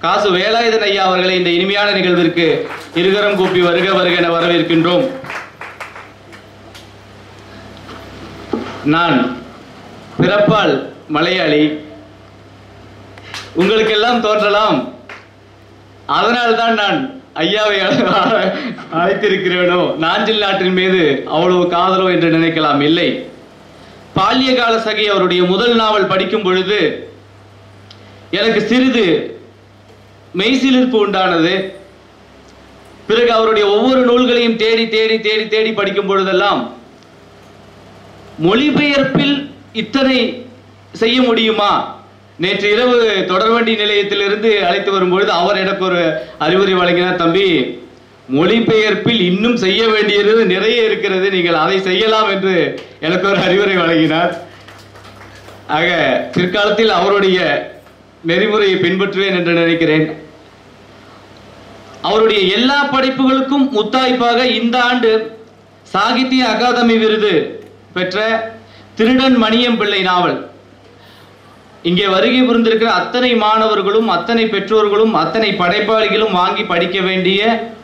காசு வேலாயுதன் ஐயா அவர்களை இந்த இனிமையான நிகழ்விற்கு இருகரம் கூப்பி வருக வருக என வரவேற்கின்றோம் நான் பிறப்பால் மலையாளி உங்களுக்கெல்லாம் தோன்றலாம் அதனால்தான் நான் ஐயாவை அழ- அழைத்திருக்கிறேனோ நாஞ்சில் நாட்டின் மீது அவ்வளவு காதலோ என்று நினைக்கலாம் இல்லை பால்யகால சகி அவருடைய முதல் நாவல் படிக்கும் பொழுது எனக்கு சிறிது மெய்சிலிர்ப்பு உண்டானது பிறகு அவருடைய ஒவ்வொரு நூல்களையும் தேடி தேடி தேடி தேடி படிக்கும் பொழுதெல்லாம் மொழிபெயர்ப்பில் இத்தனை செய்ய முடியுமா நேற்று இரவு தொடர்வண்டி நிலையத்திலிருந்து அழைத்து வரும்பொழுது அவர் எனக்கு ஒரு அறிவுரை வழங்கினார் தம்பி மொழிபெயர்ப்பில் இன்னும் செய்ய வேண்டியது நிறைய இருக்கிறது நீங்கள் அதை செய்யலாம் என்று எனக்கு ஒரு அறிவுரை வழங்கினார் ஆக பிற்காலத்தில் அவருடைய நெறிமுறையை பின்பற்றுவேன் என்று நினைக்கிறேன் அவருடைய எல்லா படைப்புகளுக்கும் முத்தாய்ப்பாக இந்த ஆண்டு சாகித்ய அகாதமி விருது பெற்ற திருடன் மணியம் பிள்ளை நாவல் இங்கே வருகை புரிந்திருக்கிற அத்தனை மாணவர்களும் அத்தனை பெற்றோர்களும் அத்தனை படைப்பாளிகளும் வாங்கி படிக்க வேண்டிய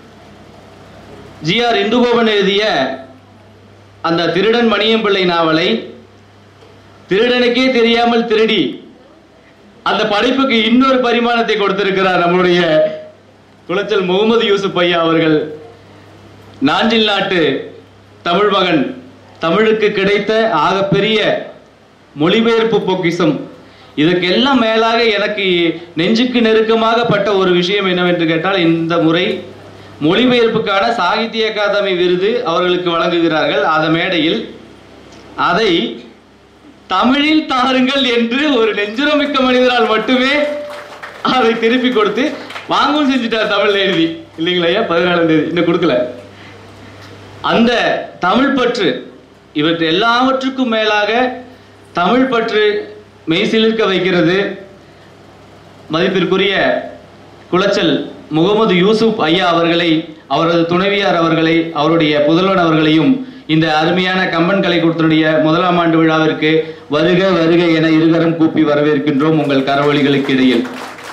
ஜி ஆர் இந்துகோபன் எழுதிய அந்த திருடன் மணியம் பிள்ளை நாவலை திருடனுக்கே தெரியாமல் திருடி அந்த படைப்புக்கு இன்னொரு பரிமாணத்தை கொடுத்திருக்கிறார் நம்முடைய குளச்சல் முகமது யூசுப் ஐயா அவர்கள் நாஞ்சில் நாட்டு தமிழ் மகன் தமிழுக்கு கிடைத்த ஆகப்பெரிய மொழிபெயர்ப்பு பொக்கிஷம் இதற்கெல்லாம் மேலாக எனக்கு நெஞ்சுக்கு நெருக்கமாக பட்ட ஒரு விஷயம் என்னவென்று கேட்டால் இந்த முறை மொழிபெயர்ப்புக்கான சாகித்ய அகாதமி விருது அவர்களுக்கு வழங்குகிறார்கள் அந்த மேடையில் அதை தமிழில் தாருங்கள் என்று ஒரு நெஞ்சுரமிக்க மனிதரால் மட்டுமே அதை திருப்பி கொடுத்து வாங்கவும் செஞ்சுட்டார் தமிழ்ல எழுதி இல்லைங்களா ஐயா பதினாலாம் தேதி இன்னும் கொடுக்கல அந்த தமிழ் பற்று இவற்றை எல்லாவற்றுக்கும் மேலாக தமிழ் பற்று மெய்சிலிர்க்க வைக்கிறது மதிப்பிற்குரிய குளச்சல் முகமது யூசுப் ஐயா அவர்களை அவரது துணைவியார் அவர்களை அவருடைய புதல்வன் அவர்களையும் இந்த அருமையான கம்பன் கலைக்கூடத்தினுடைய முதலாம் ஆண்டு விழாவிற்கு வருக வருக என இருகரம் கூப்பி வரவேற்கின்றோம் உங்கள் கரவொலிகளுக்கு இடையில்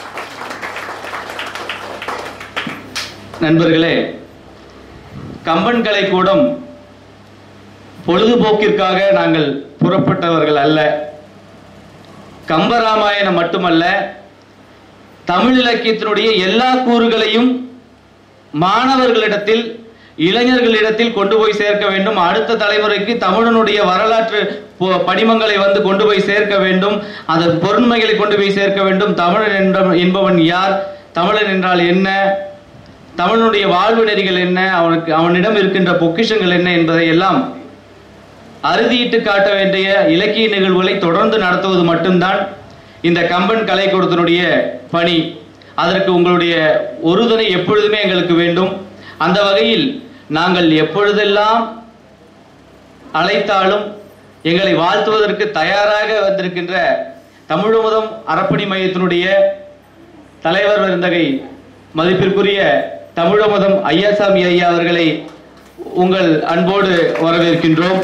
நண்பர்களே கம்பன் கலைக்கூடம் பொழுதுபோக்கிற்காக நாங்கள் புறப்பட்டவர்கள் அல்ல கம்பராமாயணம் மட்டுமல்ல தமிழ் இலக்கியத்தினுடைய எல்லா கூறுகளையும் மாணவர்களிடத்தில் இளைஞர்களிடத்தில் கொண்டு போய் சேர்க்க வேண்டும் அடுத்த தலைமுறைக்கு தமிழனுடைய வரலாற்று பொ- படிமங்களை வந்து கொண்டு போய் சேர்க்க வேண்டும் அதன் பொருண்மைகளை கொண்டு போய் சேர்க்க வேண்டும் தமிழன் என்ற என்பவன் யார் தமிழன் என்றால் என்ன தமிழனுடைய வாழ்வு நெறிகள் என்ன அவனுக்கு அவனிடம் இருக்கின்ற பொக்கிஷங்கள் என்ன என்பதை எல்லாம் அறுதியிட்டு காட்ட வேண்டிய இலக்கிய நிகழ்வுகளை தொடர்ந்து நடத்துவது மட்டும்தான் இந்த கம்பன் கலைக்கூடத்தினுடைய பணி அதற்கு உங்களுடைய உறுதுணை எப்பொழுதுமே எங்களுக்கு வேண்டும் அந்த வகையில் நாங்கள் எப்பொழுதெல்லாம் அழைத்தாலும் எங்களை வாழ்த்துவதற்கு தயாராக வந்திருக்கின்ற தமிழமுதம் அறப்பணி மையத்தினுடைய தலைவர் விருந்தகை மதிப்பிற்குரிய தமிழமுதம் ஐயாசாமி ஐயா அவர்களை உங்கள் அன்போடு வரவேற்கின்றோம்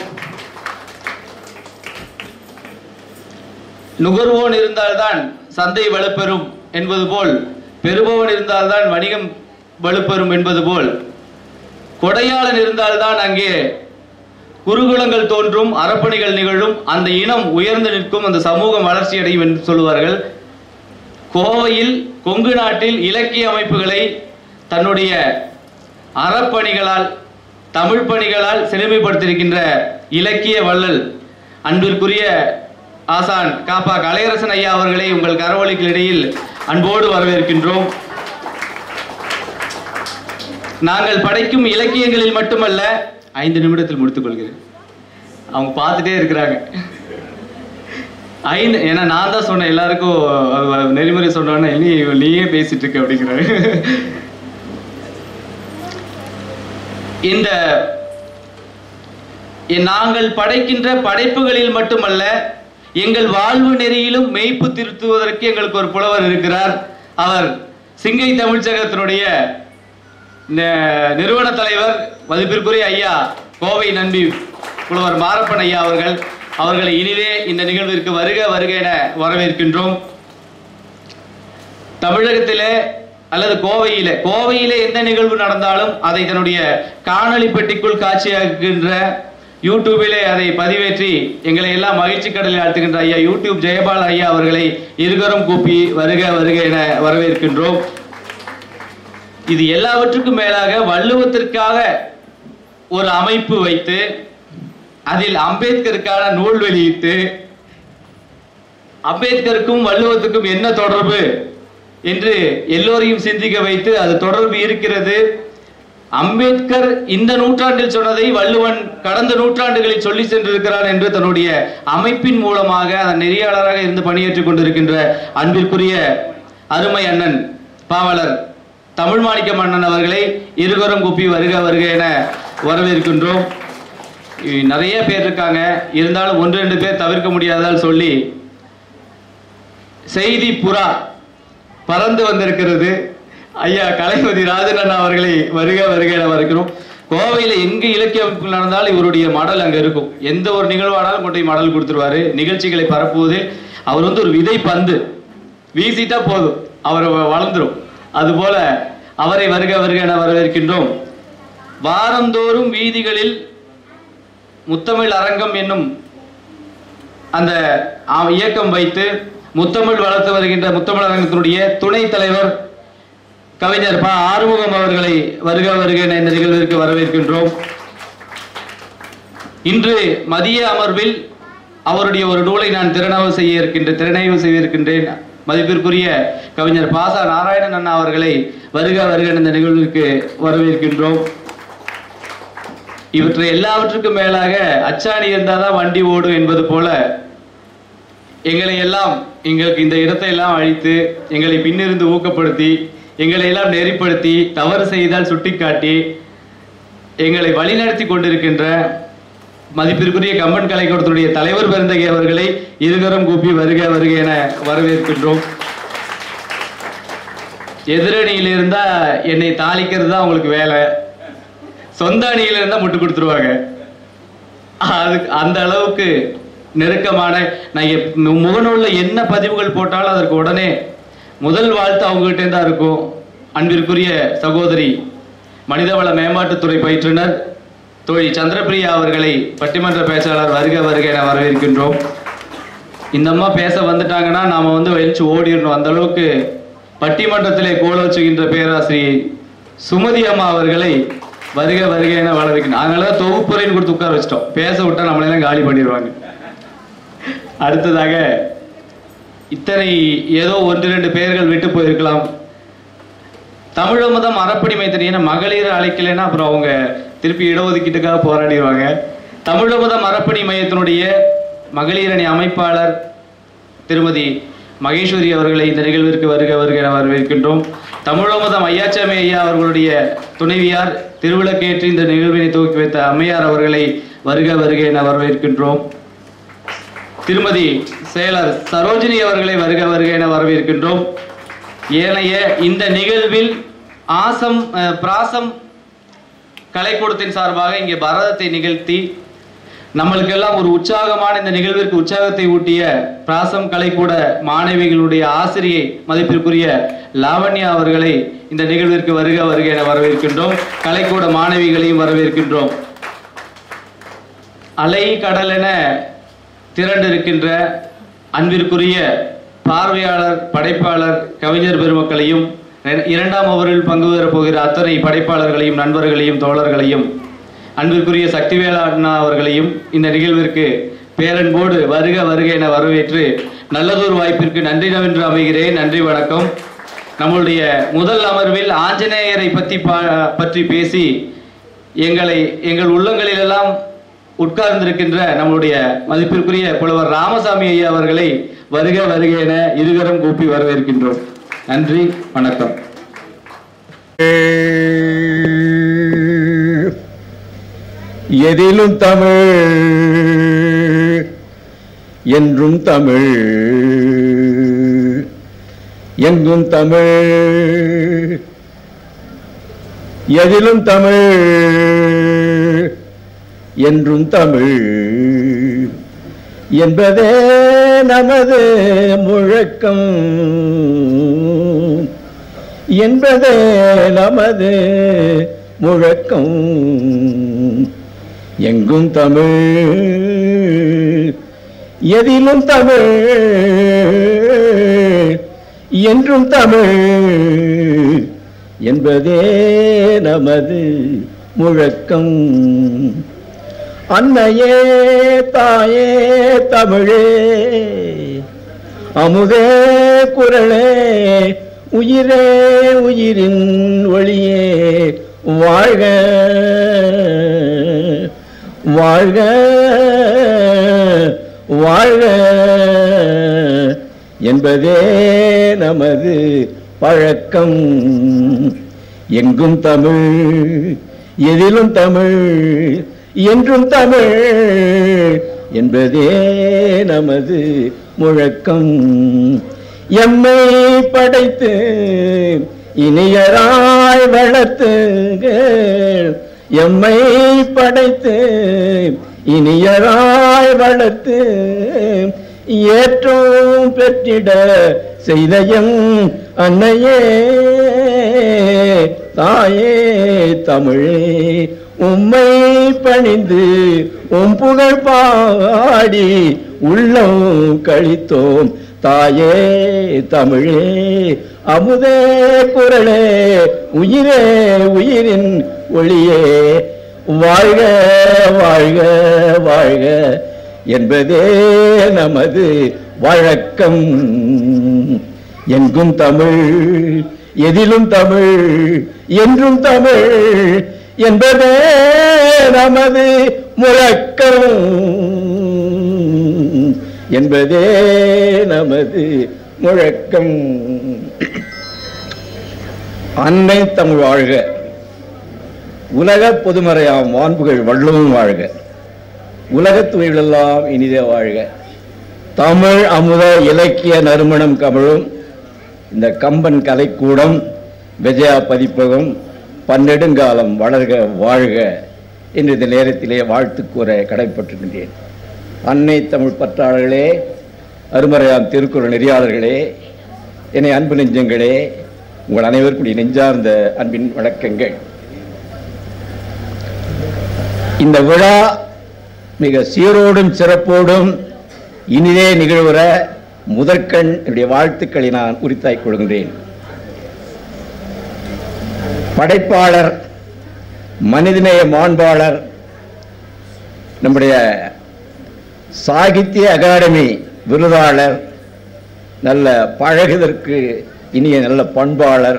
நுகர்வோன் இருந்தால்தான் சந்தை வலுப்பெறும் என்பது போல் பெறுபவன் இருந்தால்தான் வணிகம் வலுப்பெறும் என்பது போல் கொடையாளன் இருந்தால்தான் அங்கே குருகுலங்கள் தோன்றும் அறப்பணிகள் நிகழும் அந்த இனம் உயர்ந்து நிற்கும் அந்த சமூகம் வளர்ச்சி அடையும் என்று சொல்லுவார்கள் கோவையில் கொங்கு நாட்டில் இலக்கிய அமைப்புகளை தன்னுடைய அறப்பணிகளால் தமிழ் பணிகளால் செழுமைப்படுத்தியிருக்கின்ற இலக்கிய வள்ளல் அன்பிற்குரிய ஆசான் காப்பா கலையரசன் ஐயா அவர்களை உங்கள் கரவொலிக்கு இடையில் அன்போடு வரவேற்கின்றோம் நாங்கள் படைக்கும் இலக்கியங்களில் மட்டுமல்ல ஐந்து நிமிடத்தில் முடித்துக் கொள்கிறேன் அவங்க பார்த்துட்டே இருக்கிறாங்க ஐந்து ஏன்னா நான் தான் சொன்னேன் எல்லாருக்கும் அஹ், நெறிமுறை சொன்னோன்னே நீ நீயே பேசிட்டு இருக்க அப்படிங்கிறாரு இந்த எ- நாங்கள் படைக்கின்ற படைப்புகளில் மட்டுமல்ல எங்கள் வாழ்வு நெறியிலும் மெய்ப்பு திருத்துவதற்கு எங்களுக்கு ஒரு புலவர் இருக்கிறார் அவர் சிங்கை தமிழ்ச்சங்கத்தினுடைய ந- நிறுவன தலைவர் மதிப்பிற்குரிய ஐயா கோவை நம்பி புலவர் மாரப்பன் ஐயா அவர்கள் அவர்களை இனிதே இந்த நிகழ்விற்கு வருக வருக என வரவேற்கின்றோம் தமிழகத்திலே அல்லது கோவையிலே கோவையிலே எந்த நிகழ்வு நடந்தாலும் அதை தன்னுடைய காணொளி பெட்டிக்குள் காட்சியாக்குகின்ற யூடியூபிலே அதை பதிவேற்றி எங்களை எல்லாம் மகிழ்ச்சி கடலில் ஆழ்த்துகின்ற ஐயா யூடியூப் ஜெயபால் ஐயா அவர்களை இருகரம் கூப்பி வருக வருக என வரவேற்கின்றோம் இது எல்லாவற்றுக்கும் மேலாக வள்ளுவத்திற்காக ஒரு அமைப்பு வைத்து அதில் அம்பேத்கருக்கான நூல் வெளியிட்டு அம்பேத்கருக்கும் வள்ளுவத்துக்கும் என்ன தொடர்பு என்று எல்லோரையும் சிந்திக்க வைத்து அது தொடர்பு இருக்கிறது அம்பேத்கர் இந்த நூற்றாண்டில் சொன்னதை வள்ளுவன் கடந்த நூற்றாண்டுகளில் சொல்லி சென்றிருக்கிறார் என்று தன்னுடைய அமைப்பின் மூலமாக அதன் நெறியாளராக இருந்து பணியாற்றிக் கொண்டிருக்கின்ற அன்பிற்குரிய அருமை அண்ணன் பாவலர் தமிழ் மாணிக்க மன்னன் அவர்களை இருகரம் குப்பி வருக வருக என வரவேற்கின்றோம் இ- நிறைய பேர் இருக்காங்க இருந்தாலும் ஒன்று ரெண்டு பேர் தவிர்க்க முடியாதால் சொல்லி செய்தி புறா பறந்து வந்திருக்கிறது ஐயா கலைமதி ராஜன் அவர்களை வருக வருக என வரவேற்கிறோம் கோவையில எங்க இலக்கிய அமைப்பு நடந்தாலும் இவருடைய மடல் அங்க இருக்கும் எந்த ஒரு நிகழ்வானாலும் கொண்டு போய் மடல் கொடுத்துருவாரு நிகழ்ச்சிகளை பரப்புவதில் அவர் வந்து ஒரு விதை பந்து வீசிட்டா போதும் அவர் வ- வளர்ந்துரும் அதுபோல அவரை வருக வருக என வரவேற்கின்றோம் வாரந்தோறும் வீதிகளில் முத்தமிழ் அரங்கம் என்னும் அந்த ஆ- இயக்கம் வைத்து முத்தமிழ் வளர்த்து வருகின்ற முத்தமிழ் அரங்கத்தினுடைய துணைத் தலைவர் கவிஞர் ப ஆறுமுகம் அவர்களை வருக வருக என இந்த நிகழ்விற்கு வரவேற்கின்றோம் இன்று மதிய அமர்வில் அவருடைய ஒரு நூலை நான் திறனாய்வு செய்ய இருக்கின்ற திறனாய்வு செய்ய இருக்கின்றேன் மதிப்பிற்குரிய கவிஞர் பாசா நாராயணன் அண்ணா அவர்களை வருக வருக என இந்த நிகழ்விற்கு வரவேற்கின்றோம் இவற்றை எல்லாவற்றுக்கும் மேலாக அச்சாணி இருந்தாதான் வண்டி ஓடும் என்பது போல எங்களை எல்லாம் எங்களுக்கு இந்த இடத்தை எல்லாம் அழித்து எங்களை பின்னிருந்து ஊக்கப்படுத்தி எங்களை எல்லாம் நெறிப்படுத்தி தவறு செய்தால் சுட்டிக்காட்டி எங்களை வழிநடத்தி கொண்டிருக்கின்ற மதிப்பிற்குரிய கம்பன் கலைக்கூடத்துடைய தலைவர் பெருந்தகை அவர்களை இருகரம் கூப்பி வருக வருக என வரவேற்கின்றோம் எதிரணியில இருந்தா என்னை தாளிக்கிறது தான் உங்களுக்கு வேலை சொந்த அணியில இருந்தா முட்டு கொடுத்துருவாங்க அது அந்த அளவுக்கு நெருக்கமான நான் எப்- முகநூல்ல என்ன பதிவுகள் போட்டாலும் அதற்கு உடனே முதல் வாழ்த்து அவங்ககிட்ட தான் இருக்கும் அன்பிற்குரிய சகோதரி மனிதவள மேம்பாட்டுத்துறை பயிற்றுனர் தோழி சந்திரபிரியா அவர்களை பட்டிமன்ற பேச்சாளர் வருக வருக என வரவேற்கின்றோம் இந்த அம்மா பேச வந்துட்டாங்கன்னா நாம வந்து வெளிச்சு ஓடிடணும் அந்த அளவுக்கு பட்டிமன்றத்திலே கோல வச்சுகின்ற பேராசிரியை சுமதி அம்மா அவர்களை வருக வருக என வரவேற்கணும் அதனாலதான் தொகுப்புரைன்னு கொடுத்து உட்கார வச்சிட்டோம் பேச விட்டா நம்மளெல்லாம் காலி பண்ணிடுவாங்க அடுத்ததாக இத்தனை ஏதோ ஒன்று ரெண்டு பெயர்கள் விட்டு போயிருக்கலாம் தமிழமதம் அறப்படி மைத்திரி ஏன்னா மகளிர் அழைக்கலைன்னா அப்புறம் அவங்க திருப்பி இடஒதுக்கீட்டுக்காக போராடிடுவாங்க தமிழமதம் அறப்பணி மையத்தினுடைய மகளிர் அணி அமைப்பாளர் திருமதி மகேஸ்வரி அவர்களை இந்த நிகழ்விற்கு வருக வருக என வரவேற்கின்றோம் தமிழமதம் ஐயாச்சாமி ஐயா அவர்களுடைய துணைவியார் திருவிளக்கேற்றி இந்த நிகழ்வினை துவக்கி வைத்த அம்மையார் அவர்களை வருக வருக என வரவேற்கின்றோம் திருமதி செயலர் சரோஜினி அவர்களை வருக வருக என வரவேற்கின்றோம் ஏனைய இந்த நிகழ்வில் ஆசம் அஹ், பிராசம் கலைக்கூடத்தின் சார்பாக இங்கே பரதத்தை நிகழ்த்தி நம்மளுக்கெல்லாம் ஒரு உற்சாகமான இந்த நிகழ்விற்கு உற்சாகத்தை ஊட்டிய பிராசம் கலைக்கூட மாணவிகளுடைய ஆசிரியை மதிப்பிற்குரிய லாவண்யா அவர்களை இந்த நிகழ்விற்கு வருக வருக என வரவேற்கின்றோம் கலைக்கூட மாணவிகளையும் வரவேற்கின்றோம் அலை கடல் என திரண்டிருக்கின்ற அன்பிற்குரிய பார்வையாளர் படைப்பாளர் கவிஞர் பெருமக்களையும் இர- இரண்டாம் ஓவரில் பங்கு பெறப் போகிற அத்தனை படைப்பாளர்களையும் நண்பர்களையும் தோழர்களையும் அன்பிற்குரிய சக்திவேலா அண்ணா அவர்களையும் இந்த நிகழ்விற்கு பேரன்போடு வருக வருக என வரவேற்று நல்லதொரு வாய்ப்பிற்கு நன்றி நவென்று அமைகிறேன் நன்றி வணக்கம் நம்மளுடைய முதல் அமர்வில் ஆஞ்சநேயரை பற்றி பா- பற்றி பேசி எங்களை எங்கள் உள்ளங்களிலெல்லாம் உட்கார்ந்திருக்கின்ற நம்முடைய மதிப்பிற்குரிய புலவர் ராமசாமி ஐயா அவர்களை வருக வருக என இருகரம் கூப்பி வரவேற்கின்றோம் நன்றி வணக்கம் எதிலும் தமிழ் என்றும் தமிழ் எங்கும் தமிழ் எதிலும் தமிழ் என்றும் தமிழ் என்பதே நமது முழக்கம் என்பதே நமது முழக்கம் எங்கும் தமிழ் எதிலும் தமிழ் என்றும் தமிழ் என்பதே நமது முழக்கம் அன்னையே தாயே தமிழே அமுதே குரலே உயிரே உயிரின் ஒளியே வாழ்க வாழ்க வாழ்க என்பதே நமது பழக்கம் எங்கும் தமிழ் எதிலும் தமிழ் என்றும் தமிழ் என்பதே நமது முழக்கம் எம்மை படைத்து இனியராய் வளர்த்துக எம்மை படைத்து இனியராய் வளர்த்து ஏற்றோம் பெற்றிட செய்தயம் அன்னையே தாயே தமிழே உம்மை பணிந்து உம் புகழ் பாடி உள்ளம் கழித்தோம் தாயே தமிழே அமுதே குரலே உயிரே உயிரின் ஒளியே வாழ்க வாழ்க வாழ்க என்பதே நமது வழக்கம் எங்கும் தமிழ் எதிலும் தமிழ் என்றும் தமிழ் என்பதே நமது முழக்கம் என்பதே நமது முழக்கம் அன்னை தமிழ் வாழ்க உலக பொதுமறையாம் வான்புகள் வள்ளுவம் வாழ்க உலகத் துறைகளெல்லாம் இனிதே வாழ்க தமிழ் அமுத இலக்கிய நறுமணம் கமழும் இந்த கம்பன் கலைக்கூடம் விஜயா பதிப்பகம் பன்னெடுங்காலம் வளர்க வாழ்க என்று இந்த நேரத்திலே வாழ்த்து கூற கடைப்பட்டிருக்கின்றேன் அன்னை தமிழ் பற்றாளர்களே அருமறையாம் திருக்குறள் நெறியாளர்களே என்னை அன்பு நெஞ்சங்களே உங்கள் அனைவருக்கும் நெஞ்சார்ந்த அன்பின் வணக்கங்கள் இந்த விழா மிக சீரோடும் சிறப்போடும் இனிதே நிகழ்வுற முதற்கண் என்னுடைய வாழ்த்துக்களை நான் உரித்தாய்க் கொள்கின்றேன் படைப்பாளர் மனிதநேய மாண்பாளர் நம்முடைய சாகித்ய அகாடமி விருதாளர் நல்ல பழகுதற்கு இனிய நல்ல பண்பாளர்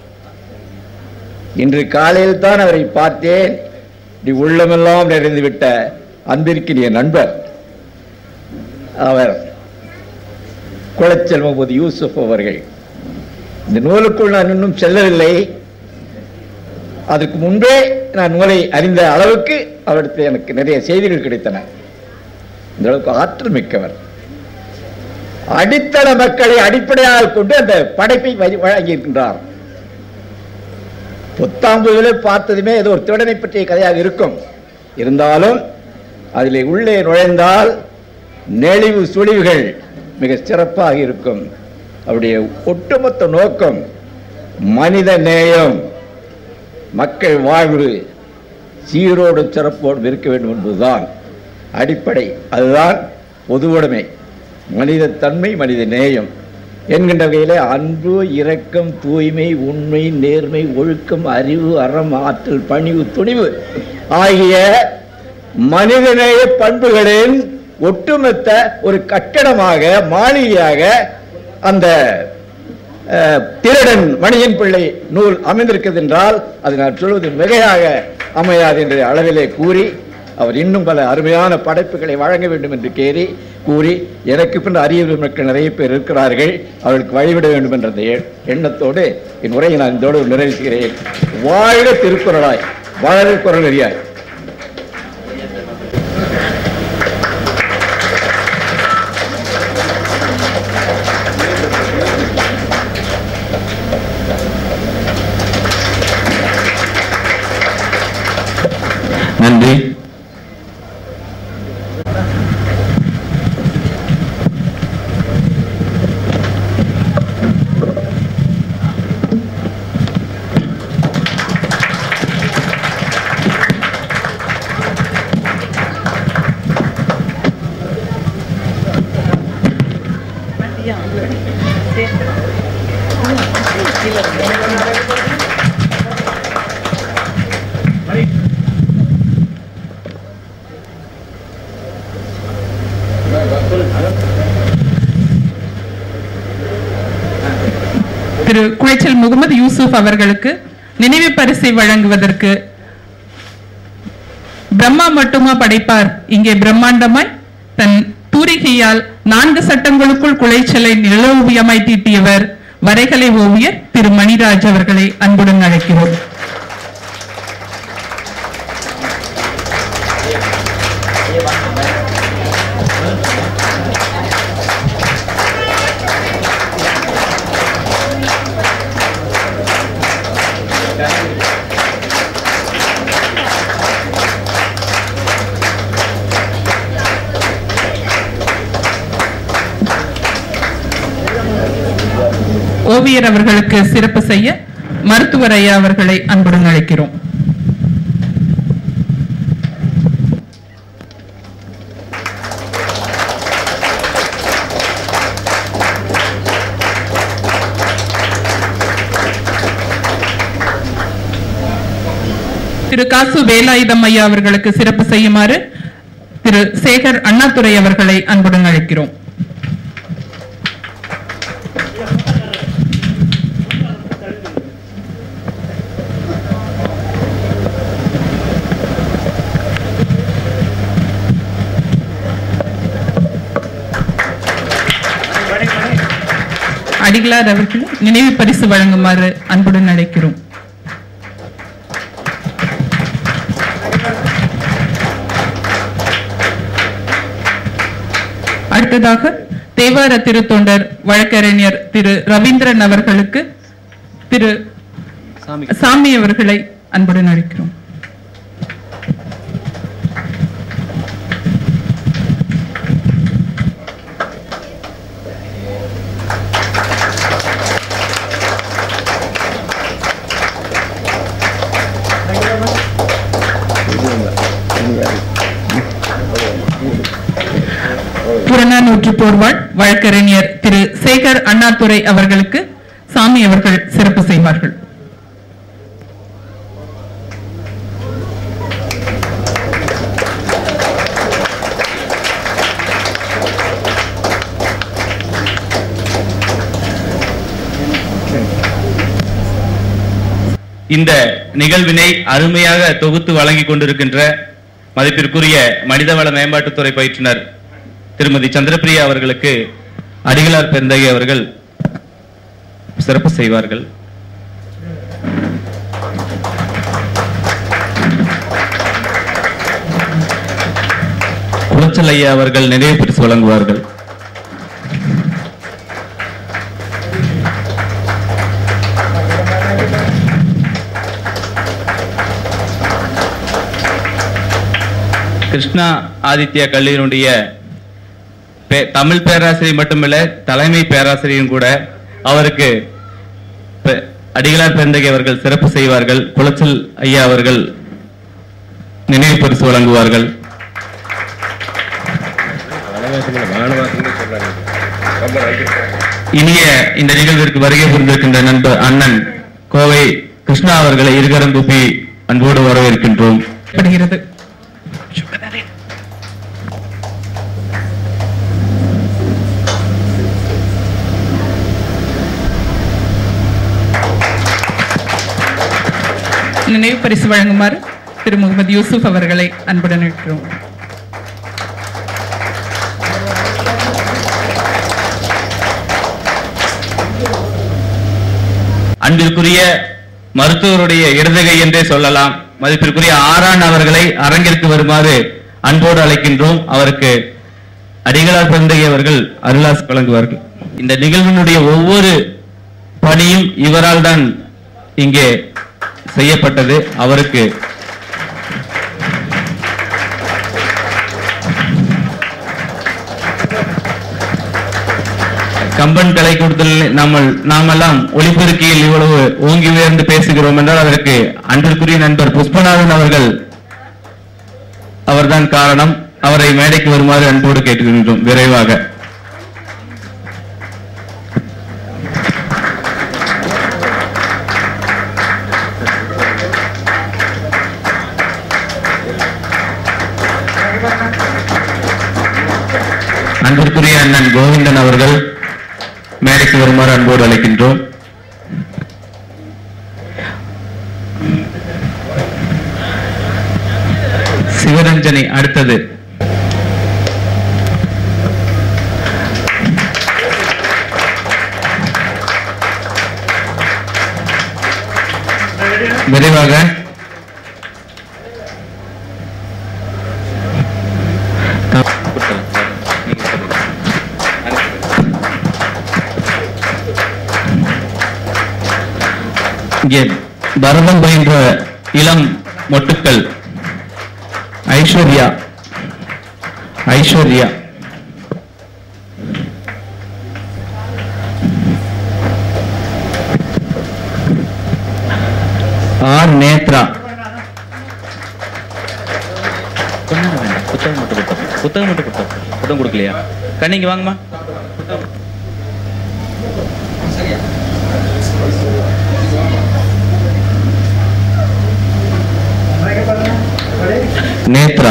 இன்று காலையில் தான் அவரை பார்த்தேன் இப்படி உள்ளமெல்லாம் நிறைந்துவிட்ட அன்பிற்கினிய நண்பர் அவர் குளச்சல் முகமது யூசுப் அவர்கள் இந்த நூலுக்குள் நான் இன்னும் செல்லவில்லை அதற்கு முன்பே நான் நூலை அறிந்த அளவுக்கு அவருக்கு எனக்கு நிறைய செய்திகள் கிடைத்தன இந்த அளவுக்கு ஆற்றல் மிக்கவர் அடித்தள மக்களை அடிப்படையாக கொண்டு அந்த படைப்பை வழி- வழங்கியிருக்கின்றார் புத்தாம்புகளை பார்த்ததுமே ஏதோ ஒரு திருடனை பற்றிய கதையாக இருக்கும் இருந்தாலும் அதிலே உள்ளே நுழைந்தால் நெளிவு சுழிவுகள் மிக சிறப்பாக இருக்கும் அவருடைய ஒட்டுமொத்த நோக்கம் மனித நேயம் மக்கள் வாழ்வு சீரோடு சிறப்போடு இருக்க வேண்டும் என்பதுதான் அடிப்படை அதுதான் பொதுவுடைமை மனித தன்மை மனித நேயம் என்கின்ற வகையிலே அன்பு இரக்கம் தூய்மை உண்மை நேர்மை ஒழுக்கம் அறிவு அறம் ஆற்றல் பணிவு துணிவு ஆகிய மனிதநேய பண்புகளின் ஒட்டுமொத்த ஒரு கட்டடமாக மாளிகையாக அந்த அஹ், திருடன் மணியன் பிள்ளை நூல் அமைந்திருக்கிறது என்றால் அது நான் சொல்வது மிகையாக அமையாது என்ற அளவிலே கூறி அவர் இன்னும் பல அருமையான படைப்புகளை வழங்க வேண்டும் என்று கேரி கூறி எனக்கு பின் அரிய மக்கள் நிறைய பேர் இருக்கிறார்கள் அவர்களுக்கு வழிவிட வேண்டும் என்ற அந்த எ- எண்ணத்தோடு என் உரையை நான் இதோடு நிறைவு செய்கிறேன் வாழ்க திருக்குறளாய் வாழ்க குரல் நெறியாய் நன்றி திரு குளைச்சல் முகமது யூசுப் அவர்களுக்கு நினைவு பரிசை வழங்குவதற்கு பிரம்மா மட்டுமா படைப்பார் இங்கே பிரம்மாண்டமாய் தன் தூரிகையால் நான்கு சட்டங்களுக்குள் குளைச்சலை நிலோவியமாய் தீட்டியவர் வரைகலை ஓவியர் திரு மணிராஜ் அவர்களை அன்புடன் அழைக்கிறோம் ஓவியர் அவர்களுக்கு சிறப்பு செய்ய மருத்துவர் ஐயா அவர்களை அன்புடன் அழைக்கிறோம் திரு காசு வேலாயுதம் ஐயா அவர்களுக்கு சிறப்பு செய்யுமாறு திரு சேகர் அண்ணாதுரை அவர்களை அன்புடன் அழைக்கிறோம் அடிகளார் அவர்கள் நினைவு பரிசு வழங்குமாறு அன்புடன் அழைக்கிறோம் அடுத்ததாக தேவார திருத்தொண்டர் வழக்கறிஞர் திரு ரவீந்திரன் அவர்களுக்கு திரு சாமி அவர்களை அன்புடன் அழைக்கிறோம் புறநானூற்று போர்வாள் வழக்கறிஞர் திரு சேகர் அண்ணாதுரை அவர்களுக்கு சாமி அவர்கள் சிறப்பு செய்வார்கள் இந்த நிகழ்வினை அருமையாக தொகுத்து வழங்கிக் கொண்டிருக்கின்ற மதிப்பிற்குரிய மனிதவள மேம்பாட்டுத்துறை பயிற்றுனர் திருமதி சந்திரபிரியா அவர்களுக்கு அடிகளார் பெருந்தகை அவர்கள் சிறப்பு செய்வார்கள் குளச்சல் ஐயா அவர்கள் நினைவு பரிசு வழங்குவார்கள் கிருஷ்ணா ஆதித்யா கல்லூரியினுடைய பே- தமிழ் பேராசிரியர் மட்டுமல்ல தலைமை பேராசிரியரும் கூட அவருக்கு பெ- அடிகளார் பெருந்தகை அவர்கள் சிறப்பு செய்வார்கள் குளச்சல் ஐயா அவர்கள் நினைவு பரிசு வழங்குவார்கள் இனிய இந்த நிகழ்விற்கு வருகை புரிந்திருக்கின்ற நண்பர் அண்ணன் கோவை கிருஷ்ணா அவர்களை இருகரம் கூப்பி அன்போடு வரவேற்கின்றோம் படுகிறது நினைவு பரிசு வழங்குமாறு திரு முகமது யூசுப் அவர்களை அன்புடன் இருக்கிறோம் அன்பிற்குரிய மருத்துவருடைய இடதுகை என்றே சொல்லலாம் மதிப்பிற்குரிய ஆரான் அவர்களை அரங்கிற்கு வருமாறு அன்போடு அழைக்கின்றோம் அவருக்கு அடிகளார் பெருந்தகை அவர்கள் அருளாஸ் வழங்குவார்கள் இந்த நிகழ்வினுடைய ஒவ்வொரு பணியும் இவரால் தான் இங்கே செய்யப்பட்டது அவருக்கு கம்பன் கலை கொடுத்தல் நம்ம நாமெல்லாம் ஒளிபெருக்கியில் இவ்வளவு ஓங்கி உயர்ந்து பேசுகிறோம் என்றால் அதற்கு அன்பிற்குரிய நண்பர் புஷ்பநாதன் அவர்கள் அவர்தான் காரணம் அவரை மேடைக்கு வருமாறு அன்போடு கேட்டுக்கின்றோம் விரைவாக அன்பிற்குரிய அண்ணன் கோவிந்தன் அவர்கள் மேடைக்கு வருமாறு அன்போடு அழைக்கின்றோம் சிவரஞ்சனி அடுத்தது விரைவாக இங்கே பரதம் பயின்ற இளம் மொட்டுக்கள் ஐஸ்வர்யா ஐஸ்வர்யா ஆர் நேத்ரா கொஞ்சம் வேண்டாம் புத்தகம் மட்டும் கொடுத்தா புத்தகம் மட்டும் கொடுத்தா புத்தகம் கொடுக்கலையா கண்ணிங்க வாங்கம்மா நேத்ரா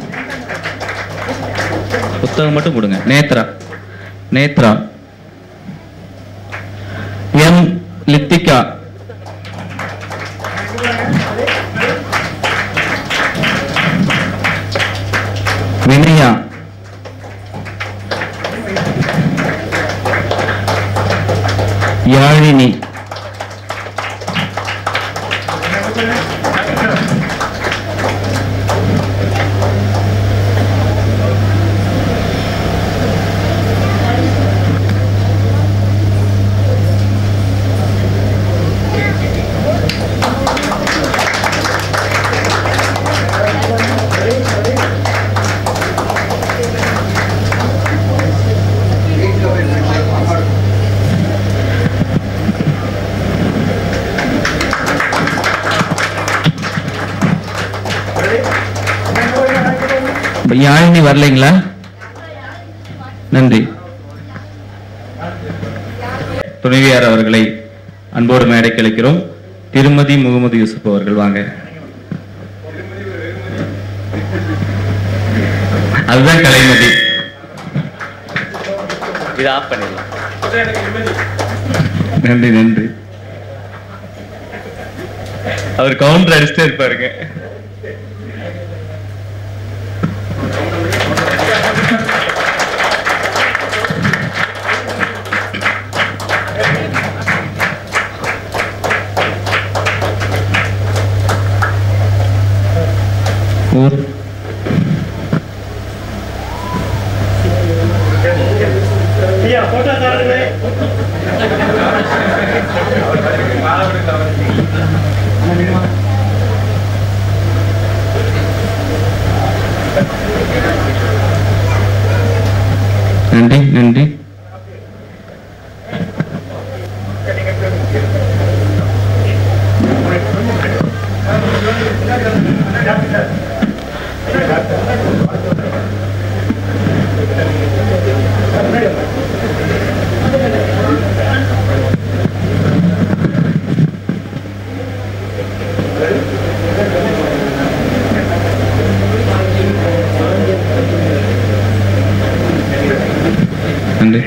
புத்தகம் மட்டும் கொடுங்க நேத்ரா நேத்ரா எம் லித்திகா வினயா யாழினி யாழினி வரலைங்களா நன்றி துணைவியார் அவர்களை அன்போடு மேடைக்கு அழைக்கிறோம் திருமதி முகமது யூசுப் அவர்கள் வாங்க அதுதான் கலைமதி இதை ஆஃப் பண்ணிடலாம் நன்றி நன்றி அவர் கவுண்டர் அடிச்சுட்டே இருப்பாருங்க ஊர் நன்றி நன்றி நன்றி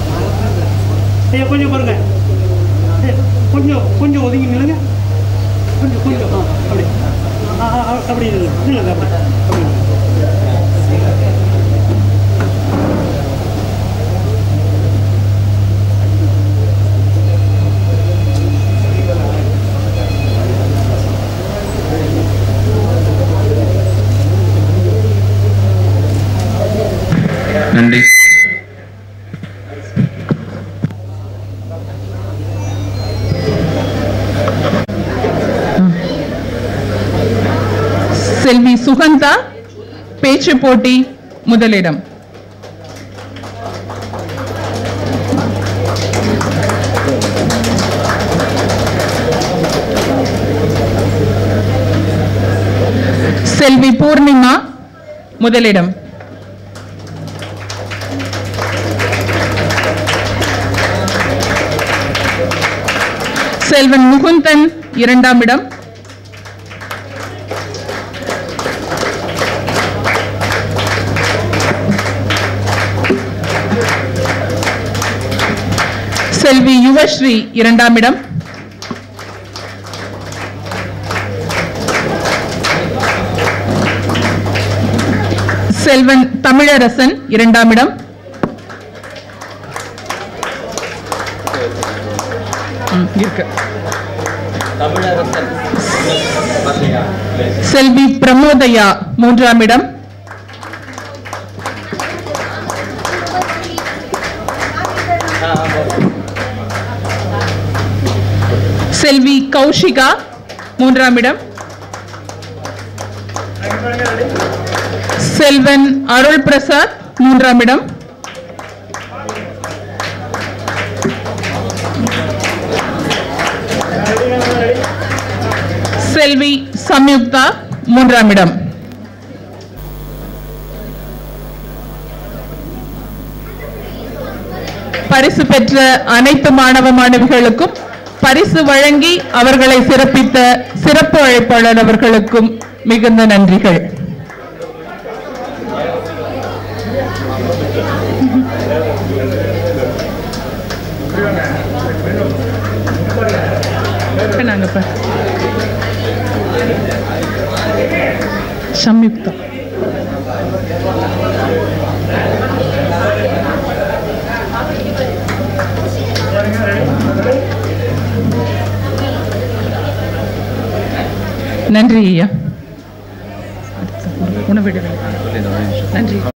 ஐயா கொஞ்சம் பாருங்க ஐயா, கொஞ்சம் கொஞ்சம் ஒதுங்கி நில்லுங்க கொஞ்சம் கொஞ்சம் ஆ, அப்படி ஆ, ஆ, ஆ, அப்படி நில்லுங்க, நில்லுங்க, அப்படி அப்படி நில்லுங்க. நன்றி செல்வி சுகந்தா பேச்சு போட்டி முதலிடம் செல்வி பூர்ணிமா முதலிடம் செல்வன் முகுந்தன் இரண்டாம் இடம் செல்வி யுவஸ்ரீ இரண்டாம் இடம் செல்வன் தமிழரசன் இரண்டாம் இடம் ம், இருக்கு செல்வி பிரமோதயா மூன்றாம் இடம் செல்வி கௌஷிகா மூன்றாம் இடம் செல்வன் அருள் பிரசாத் மூன்றாம் இடம் செல்வி சம்யுக்தா மூன்றாம் இடம் பரிசு பெற்ற அனைத்து மாணவ மாணவிகளுக்கும் பரிசு வழங்கி அவர்களை சிறப்பித்த சிறப்பு அழைப்பாளர் அவர்களுக்கும் மிகுந்த நன்றிகள் இப்ப நாங்க இப்ப சம்யுக்தா நன்றி ஐயா உணவிடுவேன் நன்றி